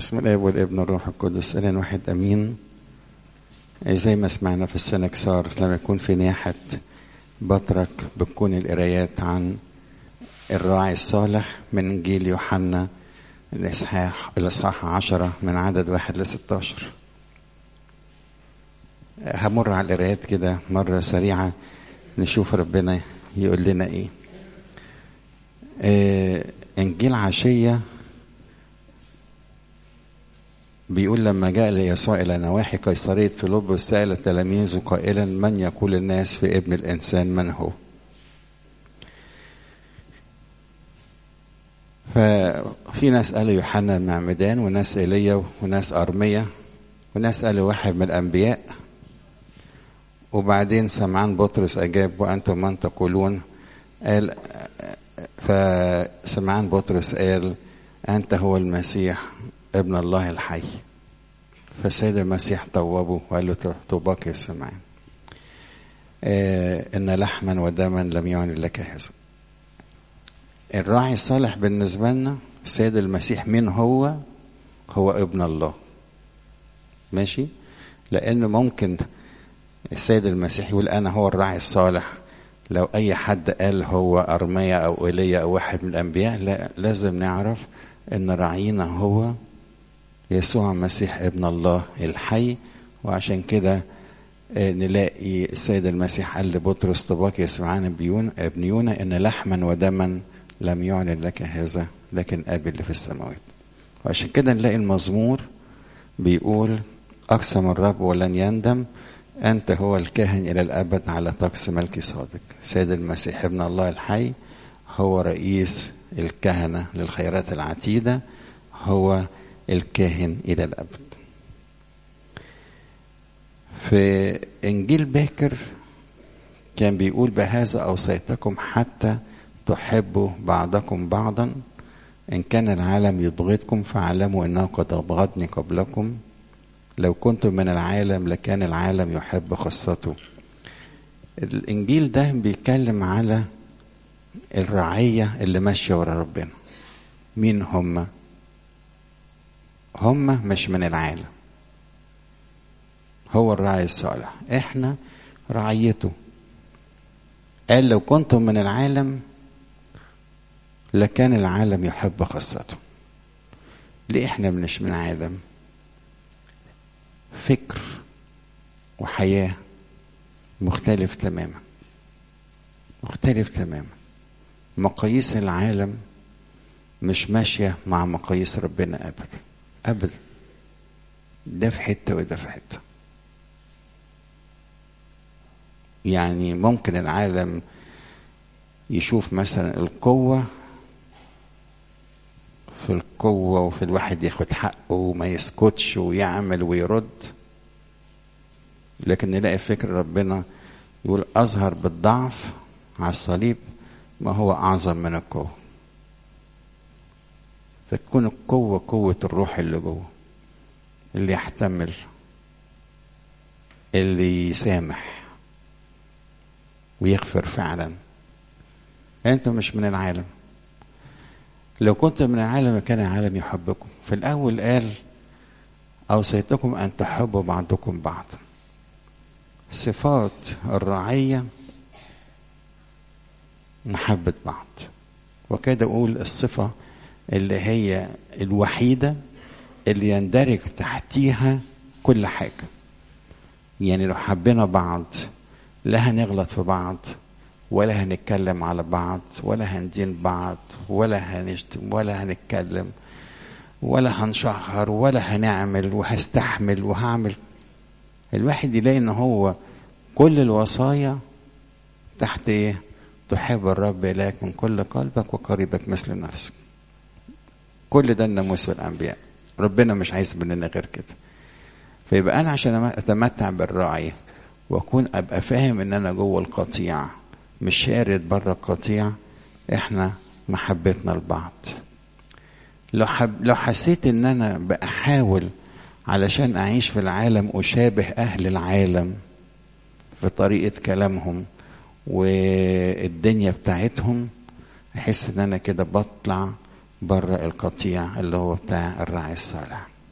بسم الله والابن والروح القدس إله واحد أمين زي ما سمعنا في السنكسار لما يكون في نياحة بطرك بتكون القرايات عن الراعي الصالح من إنجيل يوحنا الإصحاح الإصحاح عشرة من عدد واحد لستاشر همر على القرايات كده مرة سريعة نشوف ربنا يقول لنا إيه آه إنجيل عشية بيقول لما جاء ليسوع إلى نواحي قيصرية فيلبس سأل تلاميذه قائلا من يقول الناس في ابن الإنسان من هو ففي ناس قالوا يوحنا المعمدان وناس ايليا وناس ارميا وناس قالوا واحد من الانبياء وبعدين سمعان بطرس اجاب وانتم من تقولون قال فسمعان بطرس قال انت هو المسيح ابن الله الحي فالسيد المسيح طوبه وقال له طوباك يا سمعان آه ان لحما ودما لم يعن لك هذا الراعي الصالح بالنسبة لنا السيد المسيح مين هو هو ابن الله ماشي لأنه ممكن السيد المسيح يقول أنا هو الراعي الصالح لو أي حد قال هو أرميا أو إيليا أو واحد من الأنبياء لا لازم نعرف أن راعينا هو يسوع المسيح ابن الله الحي وعشان كده نلاقي السيد المسيح قال لبطرس طباك يسمعان ابن يونا ان لحما ودما لم يعلن لك هذا لكن ابي اللي في السماوات وعشان كده نلاقي المزمور بيقول اقسم الرب ولن يندم انت هو الكاهن الى الابد على طقس ملك صادق سيد المسيح ابن الله الحي هو رئيس الكهنه للخيرات العتيده هو الكاهن الى الابد في انجيل باكر كان بيقول بهذا اوصيتكم حتى تحبوا بعضكم بعضا ان كان العالم يبغضكم فاعلموا انه قد ابغضني قبلكم لو كنتم من العالم لكان العالم يحب خاصته الانجيل ده بيتكلم على الرعيه اللي ماشيه ورا ربنا مين هم هم مش من العالم هو الراعي الصالح احنا رعيته قال لو كنتم من العالم لكان العالم يحب خاصته ليه احنا مش من العالم فكر وحياة مختلف تماما مختلف تماما مقاييس العالم مش ماشية مع مقاييس ربنا أبدا أبدا ده في حتة وده في حتة يعني ممكن العالم يشوف مثلا القوة في القوة وفي الواحد ياخد حقه وما يسكتش ويعمل ويرد لكن نلاقي فكر ربنا يقول أظهر بالضعف على الصليب ما هو أعظم من القوة فتكون القوة قوة الروح اللي جوه اللي يحتمل اللي يسامح ويغفر فعلا انتم مش من العالم لو كنت من العالم كان العالم يحبكم في الاول قال اوصيتكم ان تحبوا بعضكم بعضا صفات الرعيه محبه بعض وكده اقول الصفه اللي هي الوحيده اللي يندرج تحتيها كل حاجه يعني لو حبينا بعض لا هنغلط في بعض ولا هنتكلم على بعض ولا هندين بعض ولا هنشتم ولا هنتكلم ولا هنشهر ولا هنعمل وهستحمل وهعمل الواحد يلاقي ان هو كل الوصايا تحت ايه تحب الرب الهك من كل قلبك وقريبك مثل نفسك كل ده الناموس الانبياء ربنا مش عايز مننا غير كده فيبقى انا عشان اتمتع بالرعيه واكون ابقى فاهم ان انا جوه القطيع مش شارد بره القطيع احنا محبتنا لبعض لو حب لو حسيت ان انا بحاول علشان اعيش في العالم اشابه اهل العالم في طريقه كلامهم والدنيا بتاعتهم احس ان انا كده بطلع بره القطيع اللي هو بتاع الراعي الصالح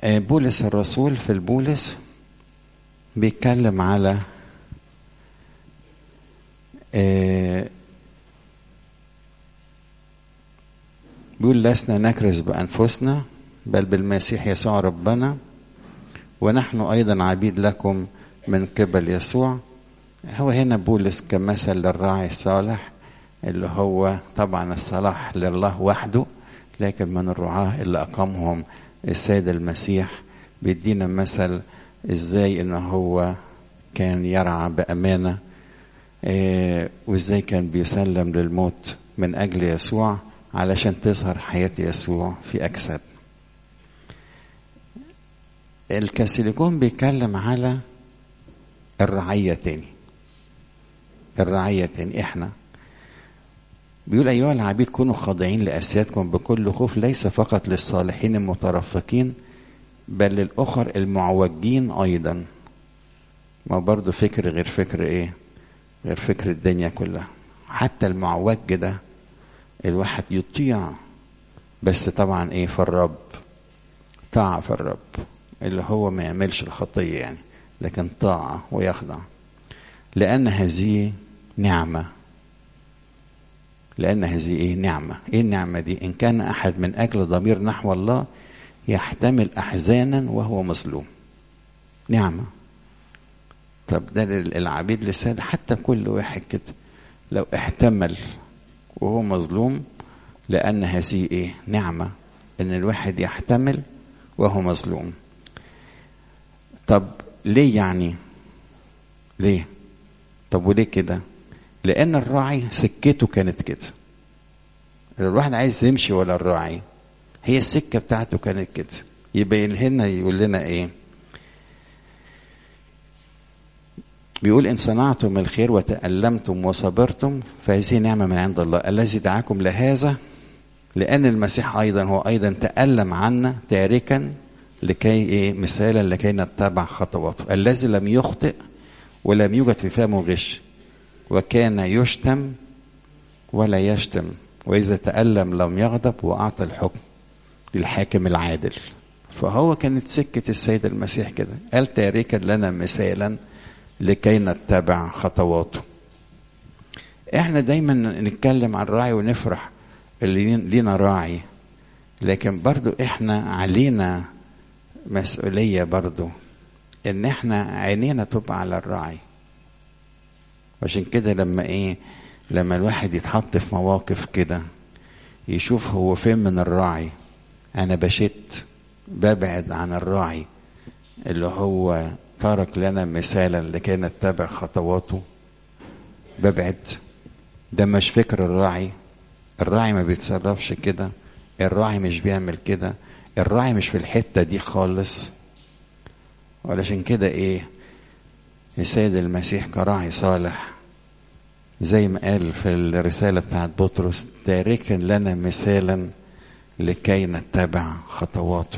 بولس الرسول في البولس بيتكلم على بيقول لسنا نكرز بأنفسنا بل بالمسيح يسوع ربنا ونحن أيضا عبيد لكم من قبل يسوع هو هنا بولس كمثل للراعي الصالح اللي هو طبعا الصلاح لله وحده لكن من الرعاة اللي أقامهم السيد المسيح بيدينا مثل ازاي ان هو كان يرعى بأمانة إيه وازاي كان بيسلم للموت من أجل يسوع علشان تظهر حياة يسوع في أجساد الكاسيليكون بيتكلم على الرعية تاني الرعية تاني احنا بيقول أيها العبيد كونوا خاضعين لأسيادكم بكل خوف ليس فقط للصالحين المترفقين بل للأخر المعوجين أيضا ما برضو فكر غير فكر إيه غير فكر الدنيا كلها حتى المعوج ده الواحد يطيع بس طبعا إيه في الرب طاعة في الرب اللي هو ما يعملش الخطية يعني لكن طاعة ويخضع لأن هذه نعمة لأن هذه إيه نعمة إيه النعمة دي إن كان أحد من أجل ضمير نحو الله يحتمل أحزانا وهو مظلوم نعمة طب ده العبيد للسيد حتى كل واحد كده لو احتمل وهو مظلوم لأن هذه إيه نعمة إن الواحد يحتمل وهو مظلوم طب ليه يعني ليه طب وليه كده لان الراعي سكته كانت كده الواحد عايز يمشي ولا الراعي هي السكه بتاعته كانت كده يبين لنا يقول لنا ايه بيقول ان صنعتم الخير وتألمتم وصبرتم فهذه نعمه من عند الله الذي دعاكم لهذا لان المسيح ايضا هو ايضا تألم عنا تاركا لكي ايه مثالا لكي نتبع خطواته الذي لم يخطئ ولم يوجد في فمه غش وكان يشتم ولا يشتم وإذا تألم لم يغضب وأعطى الحكم للحاكم العادل فهو كانت سكة السيد المسيح كده قال تاركا لنا مثالا لكي نتبع خطواته احنا دايما نتكلم عن الراعي ونفرح اللي لينا راعي لكن برضو احنا علينا مسؤولية برضو ان احنا عينينا تبقى على الراعي عشان كده لما ايه لما الواحد يتحط في مواقف كده يشوف هو فين من الراعي انا بشت ببعد عن الراعي اللي هو ترك لنا مثالا لكي نتبع خطواته ببعد ده مش فكر الراعي الراعي ما بيتصرفش كده الراعي مش بيعمل كده الراعي مش في الحتة دي خالص علشان كده ايه السيد المسيح كراعي صالح زي ما قال في الرسالة بتاعت بطرس تاركا لنا مثالا لكي نتبع خطواته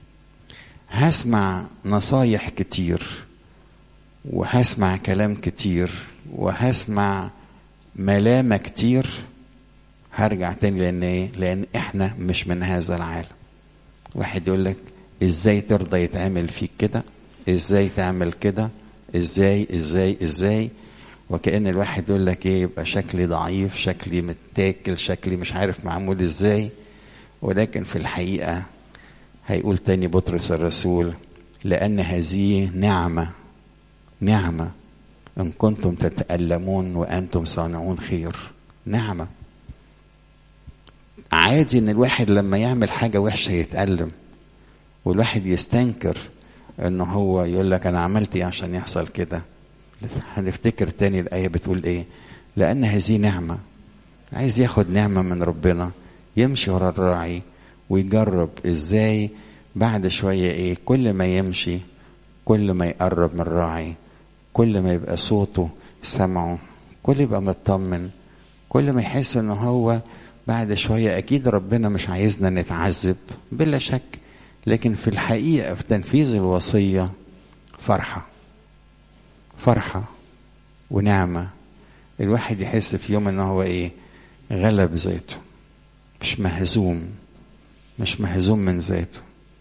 هسمع نصايح كتير وهسمع كلام كتير وهسمع ملامة كتير هرجع تاني لان ايه لان احنا مش من هذا العالم واحد يقول لك ازاي ترضى يتعمل فيك كده ازاي تعمل كده ازاي ازاي ازاي وكأن الواحد يقول لك ايه يبقى شكلي ضعيف شكلي متاكل شكلي مش عارف معمول ازاي ولكن في الحقيقة هيقول تاني بطرس الرسول لأن هذه نعمة نعمة إن كنتم تتألمون وأنتم صانعون خير نعمة عادي إن الواحد لما يعمل حاجة وحشة يتألم والواحد يستنكر إن هو يقول لك أنا عملت إيه عشان يحصل كده هنفتكر تاني الآية بتقول إيه لأن هذه نعمة عايز ياخد نعمة من ربنا يمشي ورا الراعي ويجرب ازاي بعد شوية ايه كل ما يمشي كل ما يقرب من الراعي كل ما يبقى صوته سمعه كل يبقى مطمن كل ما يحس ان هو بعد شوية اكيد ربنا مش عايزنا نتعذب بلا شك لكن في الحقيقة في تنفيذ الوصية فرحة فرحة ونعمة الواحد يحس في يوم ان هو ايه غلب ذاته مش مهزوم مش مهزوم من ذاته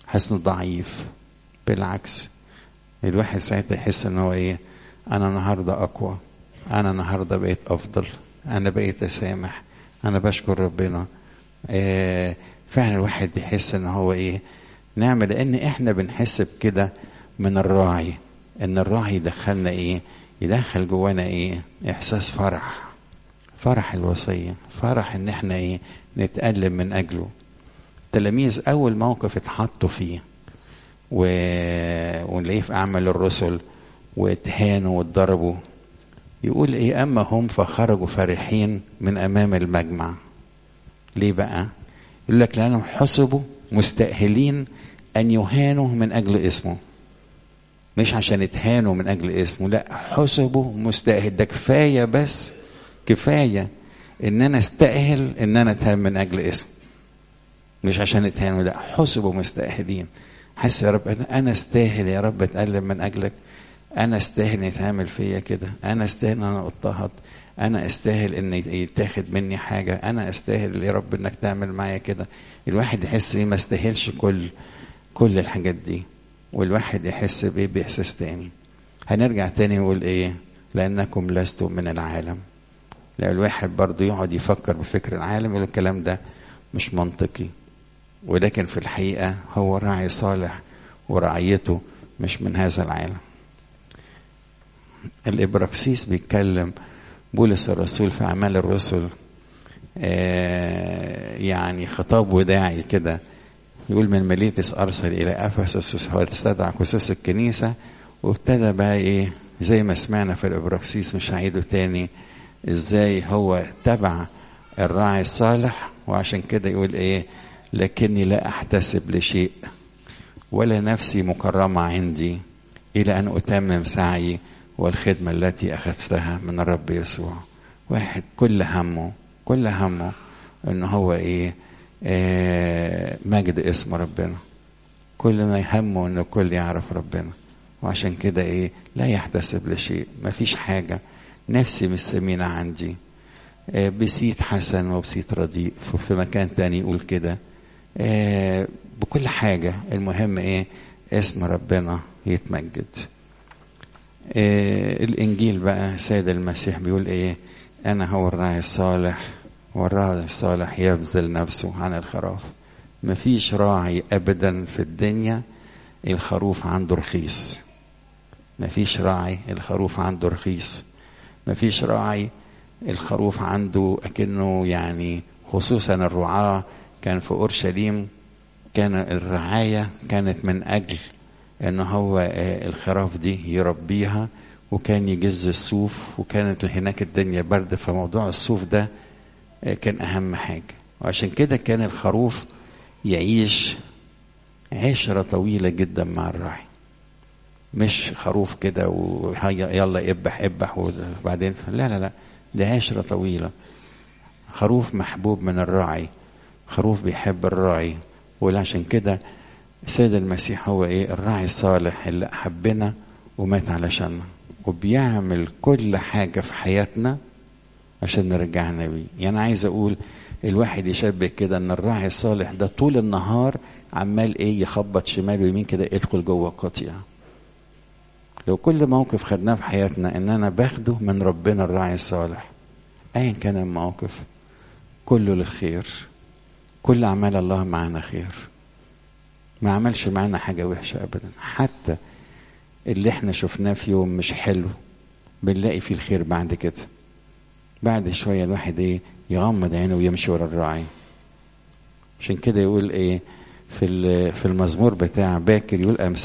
حاسس انه ضعيف بالعكس الواحد ساعتها يحس ان هو ايه انا النهارده اقوى انا النهارده بقيت افضل انا بقيت اسامح انا بشكر ربنا آه فعلا الواحد يحس ان هو ايه نعمة لان احنا بنحس بكده من الراعي ان الراعي يدخلنا ايه يدخل جوانا ايه احساس فرح فرح الوصية فرح ان احنا ايه نتألم من اجله التلاميذ اول موقف اتحطوا فيه و... ونلاقيه في اعمال الرسل واتهانوا واتضربوا يقول ايه اما هم فخرجوا فرحين من امام المجمع ليه بقى يقول لك لانهم حسبوا مستأهلين ان يهانوا من اجل اسمه مش عشان اتهانوا من اجل اسمه لا حسبوا مستأهل ده كفايه بس كفايه ان انا استأهل ان انا اتهان من اجل اسمه مش عشان اتهانوا لا حسبوا مستأهلين حس يا رب انا انا استاهل يا رب اتألم من اجلك انا استاهل يتعمل فيا كده انا استاهل ان انا اضطهد انا استاهل ان يتاخد مني حاجه انا استاهل يا رب انك تعمل معايا كده الواحد يحس ايه ما استاهلش كل كل الحاجات دي والواحد يحس بايه باحساس تاني هنرجع تاني نقول ايه لانكم لستم من العالم لا الواحد برضه يقعد يفكر بفكر العالم يقول الكلام ده مش منطقي ولكن في الحقيقه هو راعي صالح ورعيته مش من هذا العالم الإبراكسيس بيتكلم بولس الرسول في أعمال الرسل آه يعني خطاب وداعي كده يقول من مليتس أرسل إلى أفسس واستدعى كسوس الكنيسة وابتدى بقى إيه زي ما سمعنا في الإبراكسيس مش هعيده تاني إزاي هو تبع الراعي الصالح وعشان كده يقول إيه لكني لا أحتسب لشيء ولا نفسي مكرمة عندي إلى أن أتمم سعي والخدمة التي أخذتها من الرب يسوع واحد كل همه كل همه إن هو إيه آه مجد اسم ربنا كل ما يهمه إن الكل يعرف ربنا وعشان كده إيه لا يحتسب لشيء ما فيش حاجة نفسي مش ثمينة عندي آه بسيط حسن وبسيط رديء في مكان تاني يقول كده آه بكل حاجة المهم إيه اسم ربنا يتمجد إيه الانجيل بقى سيد المسيح بيقول ايه انا هو الراعي الصالح والراعي الصالح يبذل نفسه عن الخراف مفيش راعي ابدا في الدنيا الخروف عنده رخيص مفيش راعي الخروف عنده رخيص مفيش راعي الخروف عنده اكنه يعني خصوصا الرعاة كان في اورشليم كان الرعاية كانت من اجل ان هو الخراف دي يربيها وكان يجز الصوف وكانت هناك الدنيا برد فموضوع الصوف ده كان اهم حاجه وعشان كده كان الخروف يعيش عشره طويله جدا مع الراعي مش خروف كده ويلا ابح ابح وبعدين لا لا لا ده عشره طويله خروف محبوب من الراعي خروف بيحب الراعي وعشان كده السيد المسيح هو ايه الراعي الصالح اللي احبنا ومات علشاننا وبيعمل كل حاجة في حياتنا عشان نرجعنا بيه يعني عايز اقول الواحد يشبه كده ان الراعي الصالح ده طول النهار عمال ايه يخبط شمال ويمين كده يدخل جوه قطيع لو كل موقف خدناه في حياتنا ان انا باخده من ربنا الراعي الصالح ايا كان الموقف كله للخير كل اعمال الله معنا خير ما عملش معانا حاجة وحشة أبدا حتى اللي احنا شفناه في يوم مش حلو بنلاقي فيه الخير بعد كده بعد شوية الواحد ايه يغمض عينه ويمشي ورا الراعي عشان كده يقول ايه في في المزمور بتاع باكر يقول